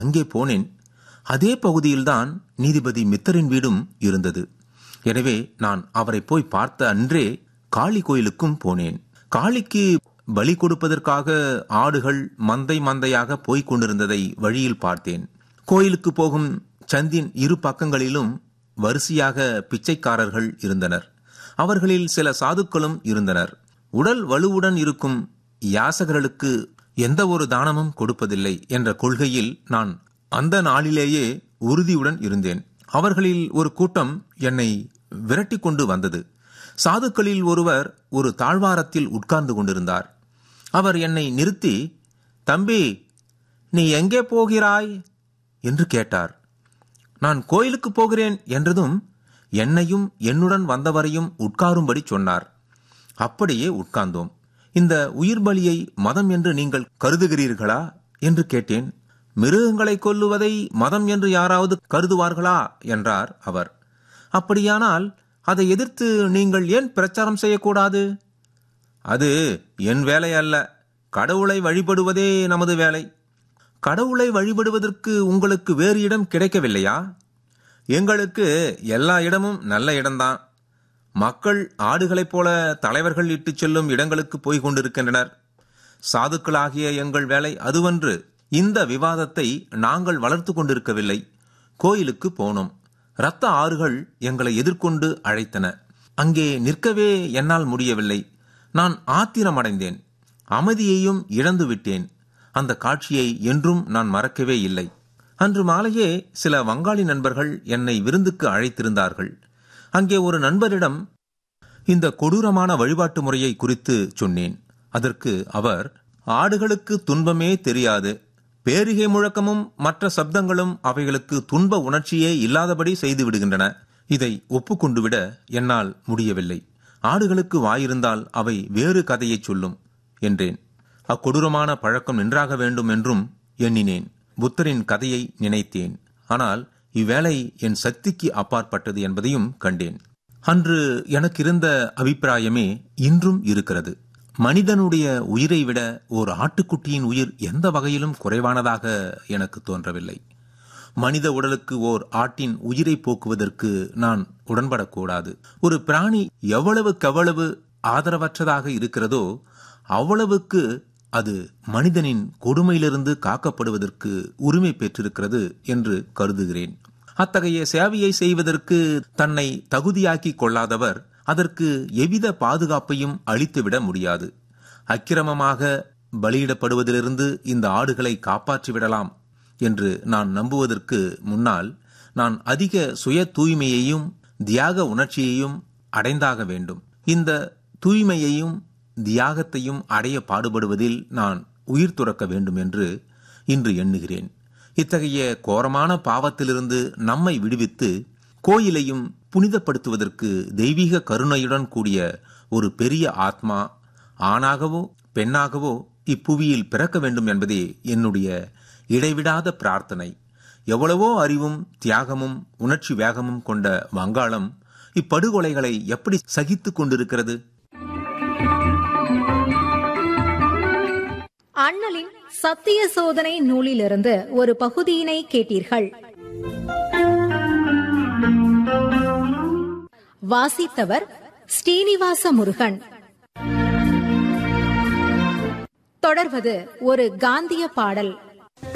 அங்கே போனேன் அதே பகுதியில்தான் நீதிபதி மித்தரின் வீடும் இருந்தது எனவே நான் அவரை போய் பார்த்த அன்றே காளி கோயிலுக்கும் போனேன் காளிக்கு பலி கொடுப்பதற்காக ஆடுகள் மந்தை மந்தையாக போய்க் கொண்டிருந்ததை வழியில் பார்த்தேன் கோயிலுக்கு போகும் சந்தின் இரு பக்கங்களிலும் வரிசையாக பிச்சைக்காரர்கள் இருந்தனர் அவர்களில் சில சாதுக்களும் இருந்தனர் உடல் வலுவுடன் இருக்கும் யாசகர்களுக்கு எந்த ஒரு தானமும் கொடுப்பதில்லை என்ற கொள்கையில் நான் அந்த நாளிலேயே உறுதியுடன் இருந்தேன் அவர்களில் ஒரு கூட்டம் என்னை விரட்டி கொண்டு வந்தது சாதுக்களில் ஒருவர் ஒரு தாழ்வாரத்தில் உட்கார்ந்து கொண்டிருந்தார் அவர் என்னை நிறுத்தி தம்பி நீ எங்கே போகிறாய் என்று கேட்டார் நான் கோயிலுக்கு போகிறேன் என்றதும் என்னையும் என்னுடன் வந்தவரையும் உட்காரும்படி சொன்னார் அப்படியே உட்கார்ந்தோம் இந்த உயிர் பலியை மதம் என்று நீங்கள் கருதுகிறீர்களா என்று கேட்டேன் மிருகங்களை கொல்லுவதை மதம் என்று யாராவது கருதுவார்களா என்றார் அவர் அப்படியானால் அதை எதிர்த்து நீங்கள் ஏன் பிரச்சாரம் செய்யக்கூடாது அது என் வேலை அல்ல கடவுளை வழிபடுவதே நமது வேலை கடவுளை வழிபடுவதற்கு உங்களுக்கு வேறு இடம் கிடைக்கவில்லையா எங்களுக்கு எல்லா இடமும் நல்ல இடம்தான் மக்கள் ஆடுகளைப் போல தலைவர்கள் இட்டுச் செல்லும் இடங்களுக்கு போய் கொண்டிருக்கின்றனர் சாதுக்களாகிய எங்கள் வேலை அதுவன்று இந்த விவாதத்தை நாங்கள் வளர்த்து கொண்டிருக்கவில்லை கோயிலுக்கு போனோம் இரத்த ஆறுகள் எங்களை எதிர்கொண்டு அழைத்தன அங்கே நிற்கவே என்னால் முடியவில்லை நான் ஆத்திரமடைந்தேன் அமைதியையும் இழந்து விட்டேன் அந்த காட்சியை என்றும் நான் மறக்கவே இல்லை அன்று மாலையே சில வங்காளி நண்பர்கள் என்னை விருந்துக்கு அழைத்திருந்தார்கள் அங்கே ஒரு நண்பரிடம் இந்த கொடூரமான வழிபாட்டு முறையை குறித்து சொன்னேன் அதற்கு அவர் ஆடுகளுக்கு துன்பமே தெரியாது பேரிகை முழக்கமும் மற்ற சப்தங்களும் அவைகளுக்கு துன்ப உணர்ச்சியே இல்லாதபடி செய்து விடுகின்றன இதை ஒப்புக்கொண்டு விட என்னால் முடியவில்லை ஆடுகளுக்கு வாயிருந்தால் அவை வேறு கதையை சொல்லும் என்றேன் அக்கொடூரமான பழக்கம் நின்றாக வேண்டும் என்றும் எண்ணினேன் புத்தரின் கதையை நினைத்தேன் ஆனால் இவ்வேளை என் சக்திக்கு அப்பாற்பட்டது என்பதையும் கண்டேன் அன்று எனக்கு இருந்த அபிப்பிராயமே இன்றும் இருக்கிறது மனிதனுடைய உயிரை விட ஒரு ஆட்டுக்குட்டியின் உயிர் எந்த வகையிலும் குறைவானதாக எனக்கு தோன்றவில்லை மனித உடலுக்கு ஓர் ஆட்டின் உயிரை போக்குவதற்கு நான் உடன்படக்கூடாது ஒரு பிராணி எவ்வளவுக்கெவ்வளவு ஆதரவற்றதாக இருக்கிறதோ அவ்வளவுக்கு அது மனிதனின் கொடுமையிலிருந்து காக்கப்படுவதற்கு உரிமை பெற்றிருக்கிறது என்று கருதுகிறேன் அத்தகைய சேவையை செய்வதற்கு தன்னை தகுதியாக்கிக் கொள்ளாதவர் அதற்கு எவ்வித பாதுகாப்பையும் அளித்துவிட முடியாது அக்கிரமமாக பலியிடப்படுவதிலிருந்து இந்த ஆடுகளை காப்பாற்றிவிடலாம் என்று நான் நம்புவதற்கு முன்னால் நான் அதிக சுய தூய்மையையும் தியாக உணர்ச்சியையும் அடைந்தாக வேண்டும் இந்த தூய்மையையும் தியாகத்தையும் அடைய பாடுபடுவதில் நான் உயிர் துறக்க வேண்டும் என்று இன்று எண்ணுகிறேன் இத்தகைய கோரமான பாவத்திலிருந்து நம்மை விடுவித்து கோயிலையும் புனிதப்படுத்துவதற்கு தெய்வீக கருணையுடன் கூடிய ஒரு பெரிய ஆத்மா ஆணாகவோ பெண்ணாகவோ இப்புவியில் பிறக்க வேண்டும் என்பதே என்னுடைய இடைவிடாத பிரார்த்தனை எவ்வளவோ அறிவும் தியாகமும் உணர்ச்சி வேகமும் கொண்ட வங்காளம் இப்படுகொலைகளை எப்படி சகித்துக் கொண்டிருக்கிறது அண்ணலின் சத்திய சோதனை நூலிலிருந்து ஒரு பகுதியினை கேட்டீர்கள் வாசித்தவர் ஸ்ரீனிவாச முருகன் தொடர்வது ஒரு காந்திய பாடல்